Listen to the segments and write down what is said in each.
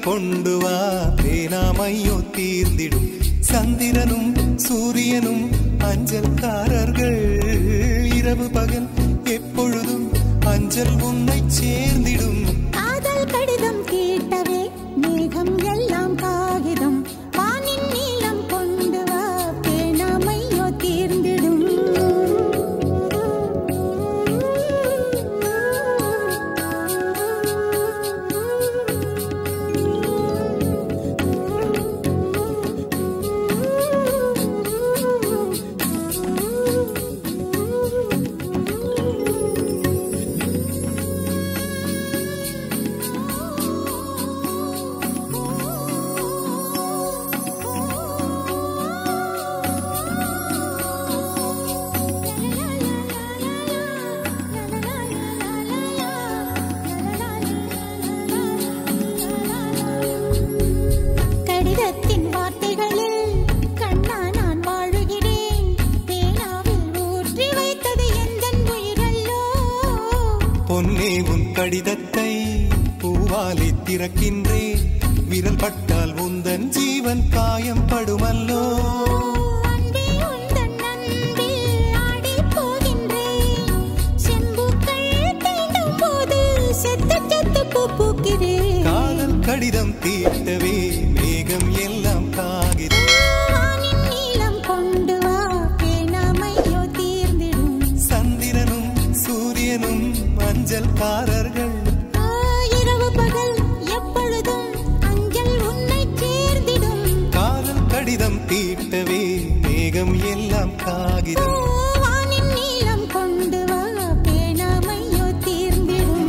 கொண்டு வா பேனாமையோ தீர்ந்திடும் சந்திரனும் சூரியனும் அஞ்சல்காரர்கள் இரவு பகல் எப்பொழுதும் அஞ்சல் உன்னை சேர்ந்திடும் காதல் கடிதம் கேட்டவே மேகம் எல்லாம் காகிதம் வானின் நீளம் கொண்டு வா பேனாமையோ தீர்ந்திடும் கடிதத்தின் வார்த்தைகளில் கண்ணா நான் வாழுகிறேன் பேனாவில் ஊற்றி வைத்தது எந்தன் உயிரல்லோ பொன்னே உன் கடிதத்தை பூவாலே திறக்கின்றேன் விரல் பட்டால் உந்தன் ஜீவன் காயம் படுமல்லோ அன்பே உந்தன் அன்பில் ஆடிப் போகின்றேன். செம்புக்கள் தீண்டும் போது செத்து செத்து பூ பூக்கிறேன். காதல் கடிதம் தீட்டவே மேகம் எல்லாம் காகிதம் வானின் நீளம் கொண்டு வா, பேனாமையோ தீர்ந்திடும். சந்திரனும் சூரியனும் அஞ்சல்காரர்கள் ஆ, இரவு பகல் எப்பொழுதும் அஞ்சல் உன்னைச் சேர்ந்திடும். காதல் கடிதம் தீட்டவே மேகம் எல்லாம் ஓ, காகிதம் வானின் நீளம் கொண்டு வா, பேனாமையோ தீர்ந்திடும்.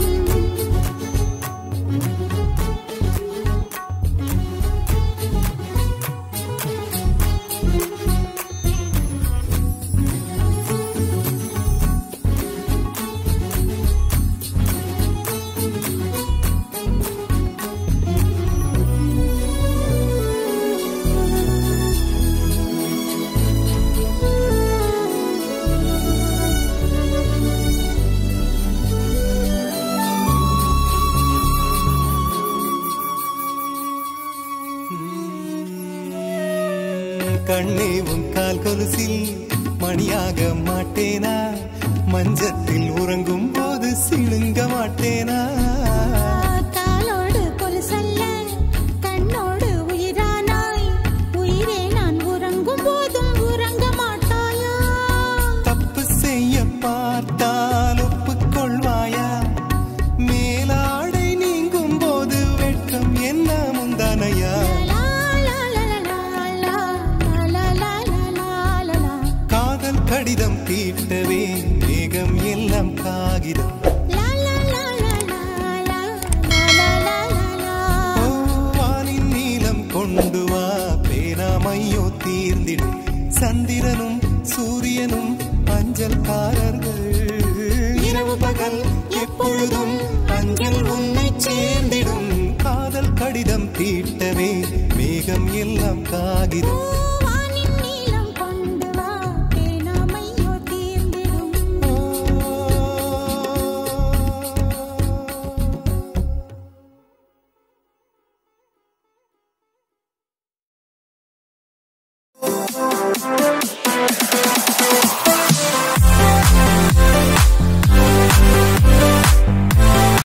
கண்ணே உன் கால் கொலுசில் மணியாக மாட்டேனா மஞ்சத்தில் உறங்கும் போது சிழுங்க மாட்டேனா காலோடு கொலுசல்ல கண்ணோடு உயிரானாய் உயிரே நான் உறங்கும் போதும் உறங்க மாட்டாயா தப்பு செய்ய பார்த்தால் ஒப்புக்கொள்வாயா மேலாடை நீங்கும் போது வெட்கம் என்ன முந்தானையா லா, லா, லா, லா, லா, லா, லா, லா, லா, லா, லா. காதல் கடிதம் தீட்டவே மேகம் எல்லாம் காகிதம் லா, லா, லா, லா, லா, லா, லா, லா, லா, லா. ஓ, வானின் நீளம் கொண்டு வா பேராமையோ தீர்ந்திடும் சந்திரனும் சூரியனும் அஞ்சல்காரர்கள் இரவு பகல் எப்பொழுதும் அஞ்சல் உன்னை சேர்ந்திடும் காதல் கடிதம் தீட்டவே மேகம் எல்லாம் காகிதம் ஓ,